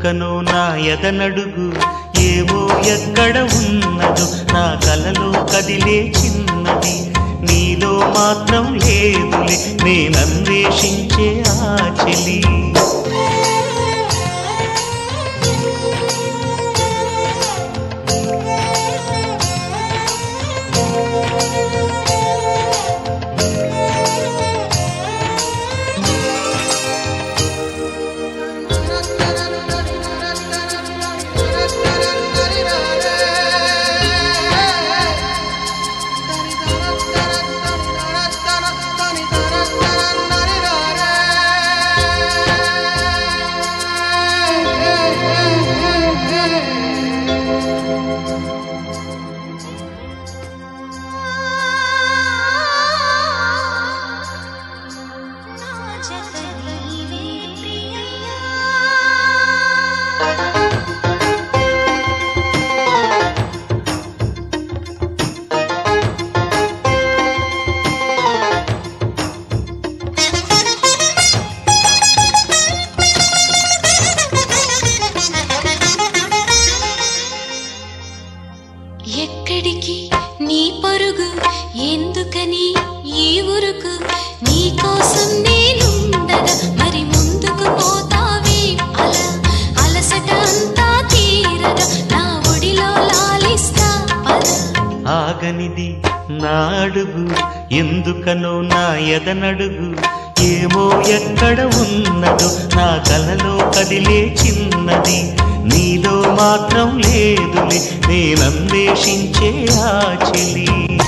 ఎందుకనో నా ఎదనడుగు ఏవో ఎక్కడ ఉన్నదో నా కలలో కదిలే చిన్నది నీలో మాత్రం లేదులే నేనన్వేషించే ఆ చెలి నా జత నీవే ప్రియయ్యా ఎక్కడికి నీ పరుగు ఎందుకని ఈ ఉరుకు నీ కోసం నేనుండగా మరి ముందుకు పోతావే అల అలసట అంతా తీరగా నా ఒడిలో లాలిస్తా పద ఆగనిది నా అడుగు ఎందుకనో నా ఎదనడుగు ఏమో ఎక్కడ ఉన్నదో నా కలలో కదిలే చిన్నది నీలో మాత్రం లేదులే నేనన్వేషించే ఆ చెలి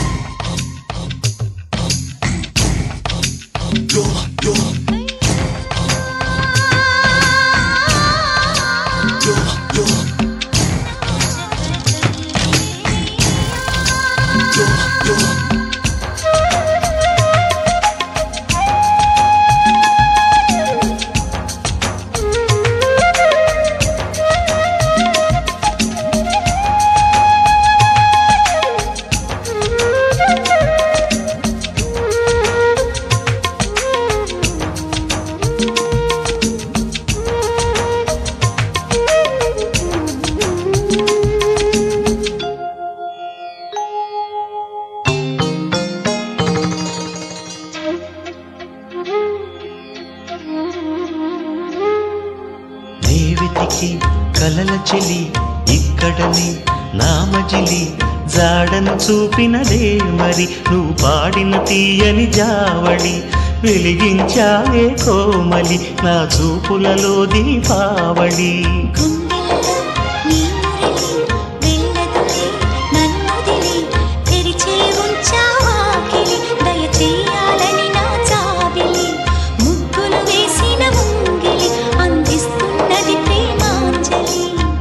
నీ వెతికి కలల చెలి ఇక్కడనే నామజిలి జాడను చూపినదే మరి నువ్వు పాడిన తీయని జావళి వెలిగించావే కోమలి నా చూపులలో దీపావళి గుండెల్లో నీ మురళి వెళ్ళదులే నన్నొదిలి తెరిచే ఉంచావాకిలి దయచేయాలని నా చాదిలి ముగ్గులు వేసిన ముంగిలి అందిస్తున్నది ప్రేమాంజలి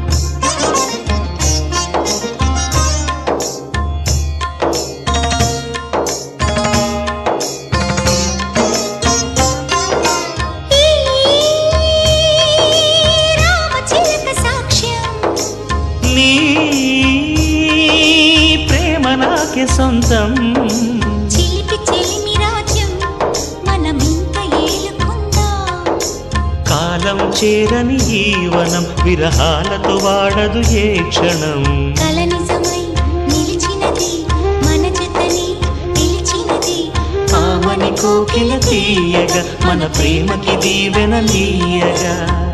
ఈ రామచిలక సాక్ష్యం నీ ప్రేమ నాకే సొంతం చిలిపి చెలిమి రాజ్యం మనమింక ఏలుకుందాం కాలం చేరని ఈ వనం విరహాలతో వాడదు ఏ క్షణం కల నిజమై నిలిచినది మన జతని పిలిచినది ఆమని కోకిల తీయగా మన ప్రేమకి దీవెన నీయగా